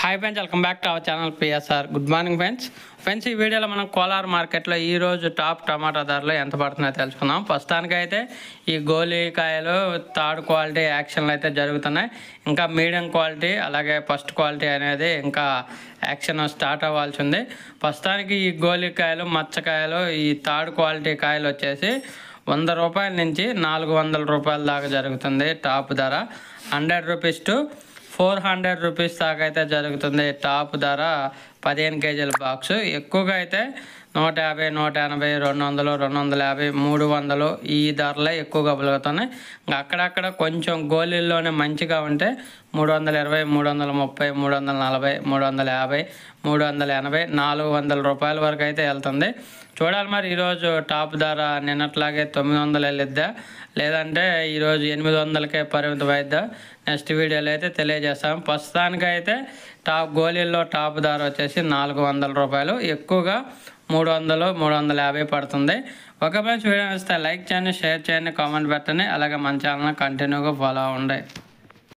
hi friends welcome back to our channel PSR good morning friends friends ఈ వీడియోలో మనం కోలార్ మార్కెట్లో ఈ రోజు టాప్ టమాటా ధరలు ఎంత పడుతున్నాయో తెలుసుకుందాం ప్రస్తుతానికైతే ఈ గోలీకాయలు థర్డ్ క్వాలిటీ యాక్షన్లు అయితే జరుగుతున్నాయి ఇంకా మీడియం క్వాలిటీ అలాగే ఫస్ట్ క్వాలిటీ అనేది ఇంకా యాక్షన్ స్టార్ట్ అవ్వాల్సి ఉంది ప్రస్తుతానికి ఈ గోలీకాయలు మచ్చకాయలు ఈ థర్డ్ క్వాలిటీ కాయలు వచ్చేసి వంద రూపాయల నుంచి నాలుగు వందల రూపాయల దాకా జరుగుతుంది టాప్ ధర hundred rupees to four hundred rupees దాకా అయితే జరుగుతుంది టాప్ ధర పదిహేను కేజీల బాక్స్ ఎక్కువగా అయితే నూట యాభై నూట ఎనభై రెండు వందలు రెండు వందల యాభై మూడు వందలు ఈ ధరలే ఎక్కువగా పలుకుతున్నాయి ఇంకా అక్కడక్కడ కొంచెం గోళీల్లోనే మంచిగా ఉంటే మూడు వందల ఇరవై మూడు వందల ముప్పై మూడు వందల నలభై మూడు వందల యాభై మూడు వందల ఎనభై నాలుగు వందల రూపాయల వరకు అయితే వెళ్తుంది చూడాలి మరి ఈరోజు టాప్ ధర నిన్నట్లాగే తొమ్మిది వందలు వెళ్ళిద్దా లేదంటే ఈరోజు ఎనిమిది వందలకే పరిమితం అయిద్దా నెక్స్ట్ వీడియోలో అయితే తెలియజేస్తాం ప్రస్తుతానికైతే టాప్ గోళీల్లో టాప్ ధర వచ్చేసి నాలుగు వందల రూపాయలు ఎక్కువగా మూడు వందలు మూడు వందల యాభై పడుతుంది ఒక మంచి వీడియో ఇస్తే లైక్ చేయండి షేర్ చేయండి కామెంట్ పెట్టండి అలాగే మన ఛానల్ కంటిన్యూగా ఫాలో అవ్వండి